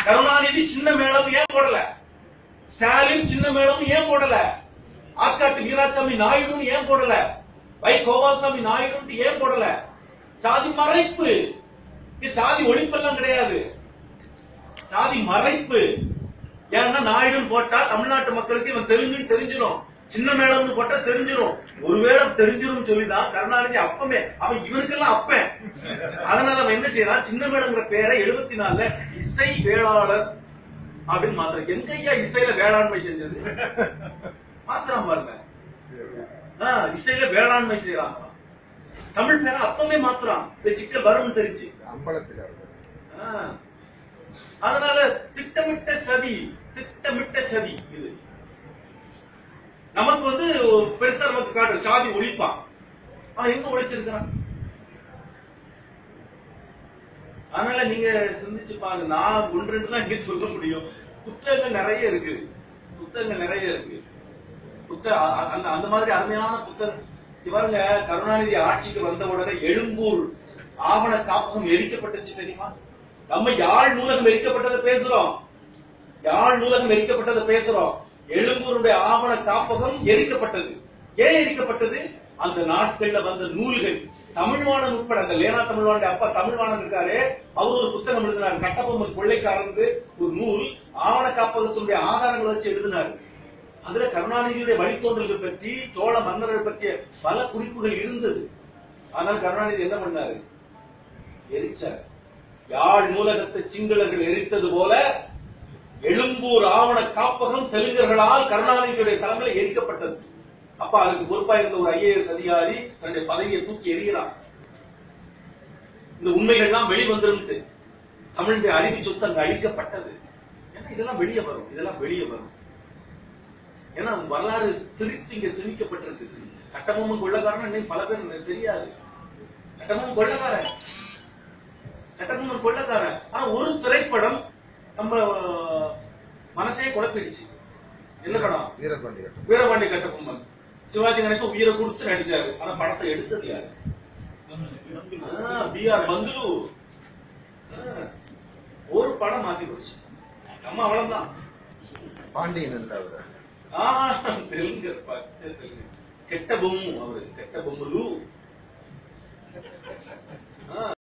கருணாநிதி சின்ன மேளம் ஏன் போடல ஸ்டாலின் சின்ன மேளம் ஏன் போடல ஆக்காட்டு வீராசாமி நாயுடு ஏன் போடல வை கோபால்சாமி நாயுடு ஏன் போடல சாதி மறைப்பு இங்க சாதி ஒழிப்பெல்லாம் கிடையாது சாதி மறைப்பு ஏன்னா நாயுடுன்னு போட்டா தமிழ்நாட்டு மக்களுக்கு இவன் தெலுங்குன்னு தெரிஞ்சிடும் சின்ன மேளம்னு போட்டா தெரிஞ்சிடும் ஒருவேளை தெரிஞ்சிரும் சொல்லிதான் கருணாநிதி அப்பமே அவன் இவனுக்கெல்லாம் அப்பன் அதனால அவன் என்ன செய்யறான் சின்ன மேளங்கிற பேரை எழுபத்தி நாலுல இசை வேளாளர் அப்படின்னு மாத்திரம் எங்க ஐயா இசையில வேளாண்மை செஞ்சது மாத்திரம் பாருங்க ஆ, இசையில வேளாண்மை செய்யறாங்க தமிழ் பேரை அப்பவே மாத்துறான் இந்த சிக்கல் வரும்னு தெரிஞ்சு அம்பலத்துக்காரர் ஆ. அதனால திட்டமிட்ட சதி திட்டமிட்ட சதி இது நமக்கு வந்து பெருசா நமக்கு காட்டு சாதி ஒழிப்பான் அவன் எங்க ஒழிச்சிருக்கிறான் அதனால நீங்க சிந்திச்சு பாருங்க நான் ஒன்று ரெண்டுலாம் இங்க சொல்ல முடியும் புத்தகங்கள் நிறைய இருக்கு புத்தகங்கள் நிறைய இருக்கு புத்த அ- அ- அந்த அந்த மாதிரி அருமையான புத்தகம் இங்க பாருங்க கருணாநிதி ஆட்சிக்கு வந்த உடனே எழும்பூர் ஆவண காப்பகம் எரிக்கப்பட்டுச்சு தெரியுமா நம்ம யாழ் நூலகம் எரிக்கப்பட்டதை பேசுறோம் யாழ் நூலகம் எரிக்கப்பட்டதை பேசுறோம் எழும்பூருடைய ஆவண காப்பகம் எரிக்கப்பட்டது ஏன் எரிக்கப்பட்டது அந்த நாட்கள்ல வந்த நூல்கள் தமிழ்வாணன் உட்பட அந்த லேனா தமிழ்வாணன் அப்பா தமிழ்வாணன் இருக்காரு அவர் ஒரு புத்தகம் எழுதினார் கட்டபொம்மன் கொள்ளைக்காரன் ஒரு நூல் ஆவண காப்பகத்தினுடைய ஆதாரங்களை வச்சு எழுதினார் அதுல கருணாநிதியுடைய வழித்தோன்றல்கள் பற்றி சோழ மன்னர்கள் பற்றிய பல குறிப்புகள் இருந்தது ஆனால் கருணாநிதி என்ன பண்ணாரு எரிச்சார் யாழ் நூலகத்தை சிங்களர்கள் எரித்தது போல எழும்பூர் ஆவண காப்பகம் தெலுங்கர்களால் கருணாநிதியுடைய தலைமையில் எரிக்கப்பட்டது அப்ப அதுக்கு பொறுப்பா இருந்த ஒரு ஐஏஎஸ் அதிகாரி தன்னுடைய பதவியை தூக்கி எறிகிறான் இந்த உண்மைகள்லாம் வெளிவந்திருந்து தமிழுடைய அறிவு சொத்து அங்க அழிக்கப்பட்டது ஏன்னா இதெல்லாம் வெளியே வரும் இதெல்லாம் வெளியே வரும் ஏன்னா வரலாறு திணித்து இங்க திணிக்கப்பட்டிருக்கு கட்டபொம்மன் கொள்ளக்காரன் இன்னும் பல பேர் எனக்கு தெரியாது கட்டபொம்மன் கொள்ளக்காரன் கட்டபொம்மன் கொள்ளக்காரன் ஆனா ஒரு திரைப்படம் நம்ம மனசே குழப்பிடுச்சு என்ன படம் வீரபாண்டி கட்டம் வீரபாண்டி கட்டபொம்மன் சிவாஜி கணேசன் உயிரை கொடுத்து நடிச்சாரு ஆனா படத்தை எடுத்தது யாரு பி ஆர் பந்துலு ஆ, ஒரு படம் மாத்தி போச்சு நம்ம அவ்வளவுதான் பாண்டியன் இல்ல அவரு ஆ தெலுங்கு பச்சை தெலுங்கு கெட்ட பொம்மு அவரு கெட்ட பொம்முலு